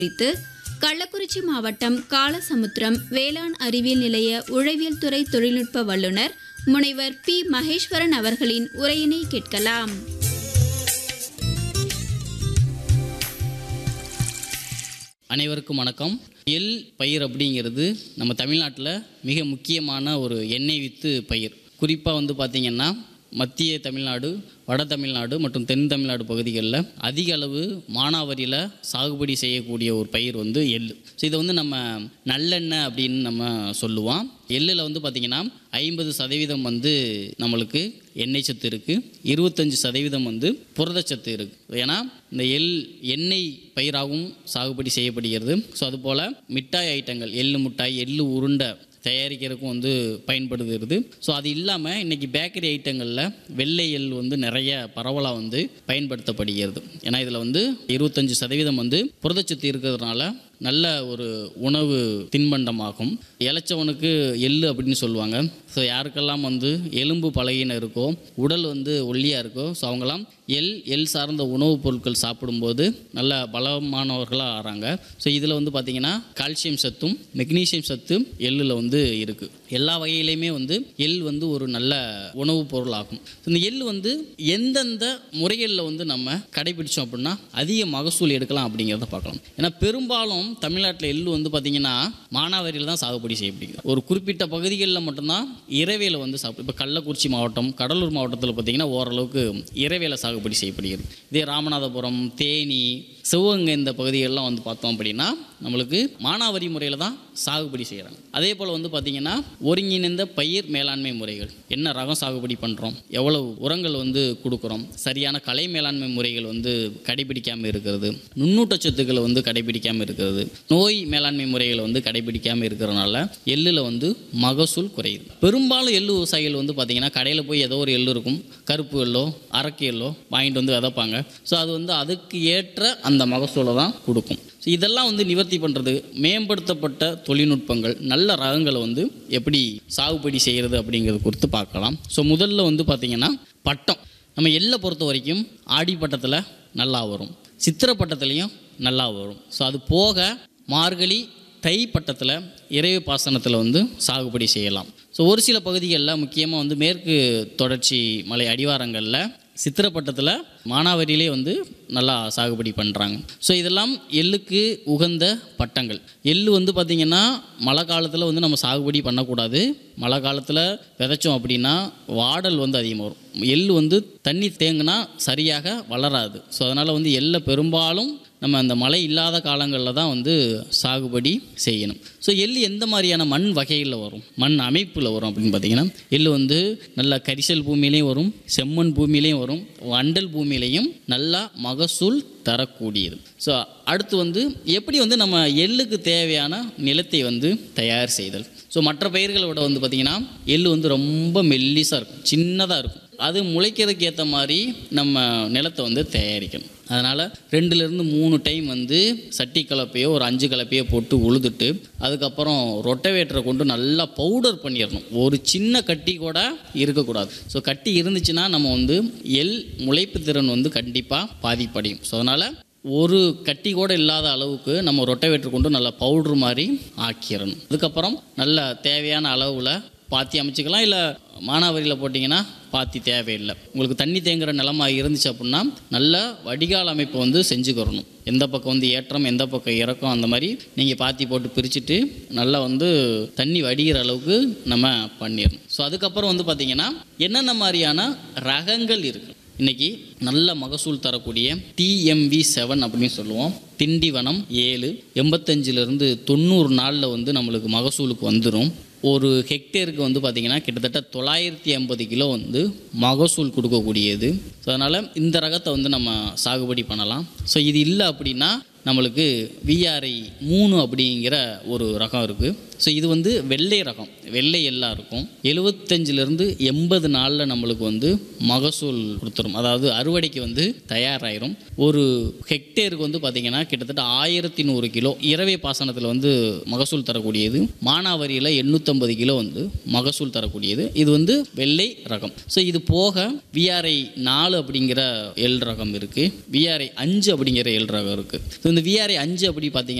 குறித்து கள்ளக்குறிச்சி மாவட்டம் காலசமுத்திரம் வேளாண் அறிவியல் நிலைய உழவியல் துறை தொழில்நுட்ப வல்லுநர் முனைவர் பி மகேஸ்வரன் அவர்களின் உரையினை கேட்கலாம் அனைவருக்கும் வணக்கம் எள் பயிர் அப்படிங்கிறது நம்ம தமிழ்நாட்டில் மிக முக்கியமான ஒரு எண்ணெய் வித்து பயிர் குறிப்பாக வந்து பார்த்திங்கன்னா மத்திய தமிழ்நாடு வட தமிழ்நாடு மற்றும் தென் தமிழ்நாடு பகுதிகளில் அதிக அளவு மானாவரியில் சாகுபடி செய்யக்கூடிய ஒரு பயிர் வந்து எள் ஸோ இதை வந்து நம்ம நல்லெண்ணெய் அப்படின்னு நம்ம சொல்லுவோம் எள்ளில் வந்து பார்த்திங்கன்னா ஐம்பது சதவீதம் வந்து நம்மளுக்கு எண்ணெய் சத்து இருக்குது இருபத்தஞ்சி சதவீதம் வந்து புரதச்சத்து இருக்குது ஏன்னா இந்த எள் எண்ணெய் பயிராகவும் சாகுபடி செய்யப்படுகிறது ஸோ அதுபோல் மிட்டாய் ஐட்டங்கள் எள்ளு மிட்டாய் எள்ளு உருண்டை தயாரிக்கிறதுக்கும் வந்து பயன்படுகிறது ஸோ அது இல்லாமல் இன்றைக்கி பேக்கரி ஐட்டங்களில் வெள்ளை எள் வந்து நிறைய பரவலாக வந்து பயன்படுத்தப்படுகிறது ஏன்னா இதில் வந்து இருபத்தஞ்சி சதவீதம் வந்து புரதச்சத்து இருக்கிறதுனால நல்ல ஒரு உணவு தின்பண்டமாகும் இளைச்சவனுக்கு எள்ளு அப்படின்னு சொல்லுவாங்க ஸோ யாருக்கெல்லாம் வந்து எலும்பு பலகீனம் இருக்கோ உடல் வந்து ஒல்லியாக இருக்கோ ஸோ அவங்கெல்லாம் எள் எள் சார்ந்த உணவுப் பொருட்கள் சாப்பிடும்போது நல்ல பலமானவர்களாக ஆகிறாங்க ஸோ இதில் வந்து பார்த்திங்கன்னா கால்சியம் சத்தும் மெக்னீசியம் சத்து எள்ளில் வந்து இருக்குது எல்லா வகையிலையுமே வந்து எள் வந்து ஒரு நல்ல உணவுப் பொருள் ஆகும் இந்த எள் வந்து எந்தெந்த முறைகளில் வந்து நம்ம கடைபிடிச்சோம் அப்படின்னா அதிக மகசூல் எடுக்கலாம் அப்படிங்கிறத பார்க்கலாம் ஏன்னா பெரும்பாலும் தமிழ்நாட்டில் எள் வந்து பார்த்திங்கன்னா மானாவாரியில் தான் சாகுபடி செய்யப்படுகிறது ஒரு குறிப்பிட்ட பகுதிகளில் மட்டும்தான் இரவேல வந்து சாப்பிடு இப்போ கள்ளக்குறிச்சி மாவட்டம் கடலூர் மாவட்டத்தில் பார்த்திங்கன்னா ஓரளவுக்கு இரவேல சாகுபடி செய்யப்படுகிறது இதே ராமநாதபுரம் தேனி சிவகங்கை இந்த பகுதிகளெலாம் வந்து பார்த்தோம் அப்படின்னா நம்மளுக்கு மானாவாரி முறையில் தான் சாகுபடி செய்கிறாங்க அதே போல் வந்து பார்த்திங்கன்னா ஒருங்கிணைந்த பயிர் மேலாண்மை முறைகள் என்ன ரகம் சாகுபடி பண்ணுறோம் எவ்வளவு உரங்கள் வந்து கொடுக்குறோம் சரியான கலை மேலாண்மை முறைகள் வந்து கடைபிடிக்காமல் இருக்கிறது நுண்ணூட்டச்சத்துக்களை வந்து கடைபிடிக்காமல் இருக்கிறது நோய் மேலாண்மை முறைகளை வந்து கடைபிடிக்காமல் இருக்கிறதுனால எள்ளில் வந்து மகசூல் குறையுது பெரும்பாலும் எள்ளு விவசாயிகள் வந்து பார்த்திங்கன்னா கடையில் போய் ஏதோ ஒரு எள்ளு இருக்கும் கருப்பு எள்ளோ அரக்கு எள்ளோ வாங்கிட்டு வந்து விதைப்பாங்க ஸோ அது வந்து அதுக்கு ஏற்ற அந்த மகசூலை தான் கொடுக்கும் ஸோ இதெல்லாம் வந்து நிவர்த்தி பண்ணுறது மேம்படுத்தப்பட்ட தொழில்நுட்பங்கள் நல்ல ரகங்களை வந்து எப்படி சாகுபடி செய்கிறது அப்படிங்கிறது குறித்து பார்க்கலாம் ஸோ முதல்ல வந்து பார்த்திங்கன்னா பட்டம் நம்ம எள்ளை பொறுத்த வரைக்கும் ஆடி பட்டத்தில் நல்லா வரும் சித்திரை பட்டத்துலேயும் நல்லா வரும் ஸோ அது போக மார்கழி தை பட்டத்தில் இறைவு பாசனத்தில் வந்து சாகுபடி செய்யலாம் ஸோ ஒரு சில பகுதிகளில் முக்கியமாக வந்து மேற்கு தொடர்ச்சி மலை அடிவாரங்களில் சித்திரப்பட்டத்தில் மானாவாரியிலே வந்து நல்லா சாகுபடி பண்ணுறாங்க ஸோ இதெல்லாம் எள்ளுக்கு உகந்த பட்டங்கள் எள்ளு வந்து பார்த்திங்கன்னா மழை காலத்தில் வந்து நம்ம சாகுபடி பண்ணக்கூடாது மழை காலத்தில் விதைச்சோம் அப்படின்னா வாடல் வந்து அதிகமாக வரும் எள் வந்து தண்ணி தேங்கினா சரியாக வளராது ஸோ அதனால் வந்து எள்ளை பெரும்பாலும் நம்ம அந்த மழை இல்லாத காலங்களில் தான் வந்து சாகுபடி செய்யணும் ஸோ எள் எந்த மாதிரியான மண் வகைகளில் வரும் மண் அமைப்பில் வரும் அப்படின்னு பார்த்தீங்கன்னா எள் வந்து நல்ல கரிசல் பூமியிலையும் வரும் செம்மண் பூமியிலையும் வரும் வண்டல் பூமியிலையும் நல்லா மகசூல் தரக்கூடியது ஸோ அடுத்து வந்து எப்படி வந்து நம்ம எள்ளுக்கு தேவையான நிலத்தை வந்து தயார் செய்தல் ஸோ மற்ற பயிர்களை விட வந்து பார்த்திங்கன்னா எள் வந்து ரொம்ப மெல்லிஸாக இருக்கும் சின்னதாக இருக்கும் அது முளைக்கிறதுக்கு ஏற்ற மாதிரி நம்ம நிலத்தை வந்து தயாரிக்கணும் அதனால் ரெண்டுலேருந்து மூணு டைம் வந்து சட்டி கலப்பையோ ஒரு அஞ்சு கலப்பையோ போட்டு உழுதுட்டு அதுக்கப்புறம் ரொட்டவேட்டரை கொண்டு நல்லா பவுடர் பண்ணிடணும் ஒரு சின்ன கட்டி கூட இருக்கக்கூடாது ஸோ கட்டி இருந்துச்சுன்னா நம்ம வந்து எள் முளைப்பு திறன் வந்து கண்டிப்பாக பாதிப்படையும் ஸோ அதனால் ஒரு கட்டி கூட இல்லாத அளவுக்கு நம்ம ரொட்டவேட்டர் கொண்டு நல்லா பவுட்ரு மாதிரி ஆக்கிடணும் அதுக்கப்புறம் நல்ல தேவையான அளவில் பாத்தி அமைச்சிக்கலாம் இல்லை மானாவரியில் போட்டிங்கன்னா பாத்தி தேவையில்லை உங்களுக்கு தண்ணி தேங்குற நிலமா இருந்துச்சு அப்படின்னா நல்ல வடிகால் அமைப்பு வந்து செஞ்சுக்கிறணும் எந்த பக்கம் வந்து ஏற்றம் எந்த பக்கம் இறக்கம் அந்த மாதிரி நீங்கள் பாத்தி போட்டு பிரிச்சுட்டு நல்லா வந்து தண்ணி வடிகிற அளவுக்கு நம்ம பண்ணிடணும் ஸோ அதுக்கப்புறம் வந்து பார்த்திங்கன்னா என்னென்ன மாதிரியான ரகங்கள் இருக்குது இன்றைக்கி நல்ல மகசூல் தரக்கூடிய டிஎம்வி செவன் அப்படின்னு சொல்லுவோம் திண்டிவனம் ஏழு எண்பத்தஞ்சிலேருந்து தொண்ணூறு நாளில் வந்து நம்மளுக்கு மகசூலுக்கு வந்துடும் ஒரு ஹெக்டேருக்கு வந்து பார்த்திங்கன்னா கிட்டத்தட்ட தொள்ளாயிரத்தி ஐம்பது கிலோ வந்து மகசூல் கொடுக்கக்கூடியது ஸோ அதனால் இந்த ரகத்தை வந்து நம்ம சாகுபடி பண்ணலாம் ஸோ இது இல்லை அப்படின்னா நம்மளுக்கு விஆர்ஐ மூணு அப்படிங்கிற ஒரு ரகம் இருக்குது ஸோ இது வந்து வெள்ளை ரகம் வெள்ளை எல்லாம் இருக்கும் எழுபத்தஞ்சிலேருந்து எண்பது நாளில் நம்மளுக்கு வந்து மகசூல் கொடுத்துரும் அதாவது அறுவடைக்கு வந்து தயாராயிரும் ஒரு ஹெக்டேருக்கு வந்து பார்த்திங்கன்னா கிட்டத்தட்ட ஆயிரத்தி நூறு கிலோ இரவை பாசனத்தில் வந்து மகசூல் தரக்கூடியது மானாவரியில் எண்ணூற்றம்பது கிலோ வந்து மகசூல் தரக்கூடியது இது வந்து வெள்ளை ரகம் ஸோ இது போக விஆர்ஐ நாலு அப்படிங்கிற எல் ரகம் இருக்குது விஆர்ஐ அஞ்சு அப்படிங்கிற எல் ரகம் இருக்குது இந்த விஆர்ஐ அஞ்சு அப்படி பார்த்தீங்க